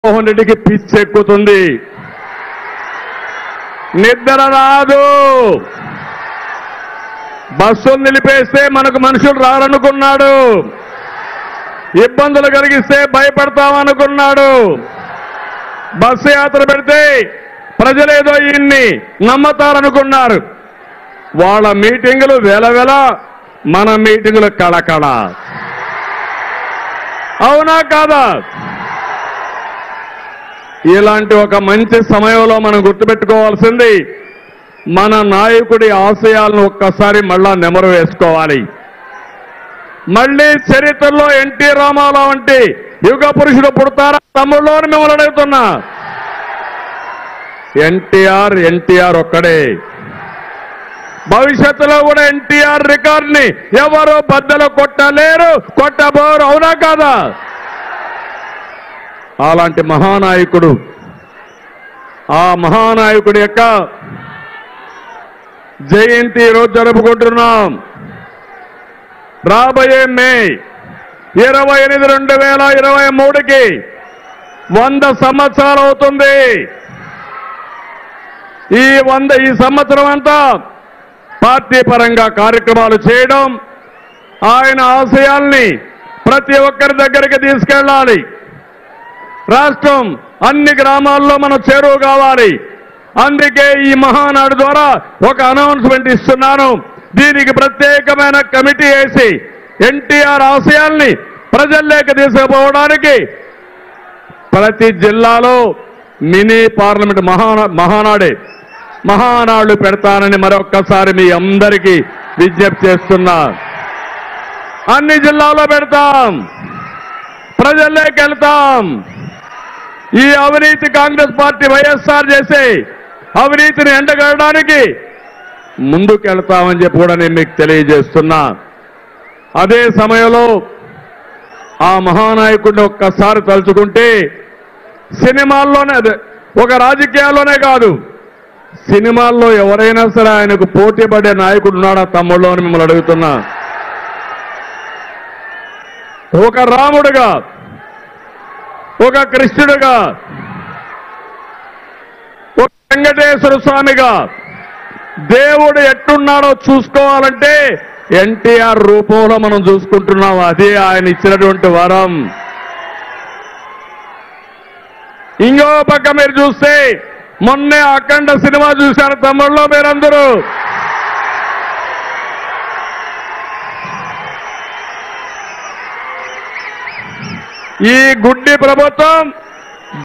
జగన్మోహన్ రెడ్డికి పిచ్చెక్కుతుంది నిద్ర రాదు బస్సులు నిలిపేస్తే మనకు మనుషులు రారనుకున్నాడు ఇబ్బందులు కలిగిస్తే భయపడతామనుకున్నాడు బస్సు యాత్ర పెడితే ప్రజలేదో ఈయన్ని నమ్మతారనుకున్నారు వాళ్ళ మీటింగులు వెలవెల మన మీటింగులు కళకళ అవునా కాదా ఇలాంటి ఒక మంచి సమయంలో మనం గుర్తుపెట్టుకోవాల్సింది మన నాయకుడి ఆశయాలను ఒక్కసారి మళ్ళా నెమరు వేసుకోవాలి మళ్ళీ చరిత్రలో ఎన్టీ రామారావు వంటి యుగ పురుషుడు పుడతారా తమ్ముళ్ళు అని మిమ్మల్ని అడుగుతున్నా ఎన్టీఆర్ ఎన్టీఆర్ ఒక్కడే భవిష్యత్తులో కూడా ఎన్టీఆర్ రికార్డుని ఎవరు బద్దలు కొట్టలేరు కొట్టబోరు అవునా కాదా అలాంటి మహానాయకుడు ఆ మహానాయకుడి యొక్క జయంతి ఈరోజు జరుపుకుంటున్నాం రాబోయే మే ఇరవై ఎనిమిది రెండు వేల ఇరవై మూడుకి వంద సంవత్సరాలు అవుతుంది ఈ వంద ఈ సంవత్సరం అంతా పార్టీ పరంగా కార్యక్రమాలు చేయడం ఆయన ఆశయాల్ని ప్రతి ఒక్కరి దగ్గరికి తీసుకెళ్ళాలి రాష్ట్రం అన్ని గ్రామాల్లో మనం చేరువ కావాలి అందుకే ఈ మహానాడు ద్వారా ఒక అనౌన్స్మెంట్ ఇస్తున్నాను దీనికి ప్రత్యేకమైన కమిటీ వేసి ఎన్టీఆర్ ఆశయాల్ని ప్రజల్లోకి తీసుకుపోవడానికి ప్రతి జిల్లాలో మినీ పార్లమెంట్ మహానా మహానాడే మహానాడు పెడతానని మరొక్కసారి మీ అందరికీ విజ్ఞప్తి చేస్తున్నా అన్ని జిల్లాలో పెడతాం ప్రజల్లోకి వెళ్తాం ఈ అవినీతి కాంగ్రెస్ పార్టీ వైఎస్ఆర్ చేసే అవినీతిని ఎండగడడానికి ముందుకెళ్తామని చెప్పి కూడా నేను మీకు తెలియజేస్తున్నా అదే సమయంలో ఆ మహానాయకుడిని ఒక్కసారి తలుచుకుంటే సినిమాల్లోనే అదే ఒక రాజకీయాల్లోనే కాదు సినిమాల్లో ఎవరైనా సరే ఆయనకు పోటీ పడే నాయకుడు ఉన్నాడా తమ్ముళ్ళు అని మిమ్మల్ని అడుగుతున్నా ఒక రాముడుగా ఒక కృష్ణుడుగా ఒక వెంకటేశ్వర స్వామిగా దేవుడు ఎట్టున్నాడో చూసుకోవాలంటే ఎన్టీఆర్ రూపంలో మనం చూసుకుంటున్నాం అదే ఆయన ఇచ్చినటువంటి వరం ఇంకో పక్క మీరు చూస్తే మొన్నే అఖండ సినిమా చూశారు తమ్ముళ్ళు మీరందరూ ఈ గుడ్డి ప్రభుత్వం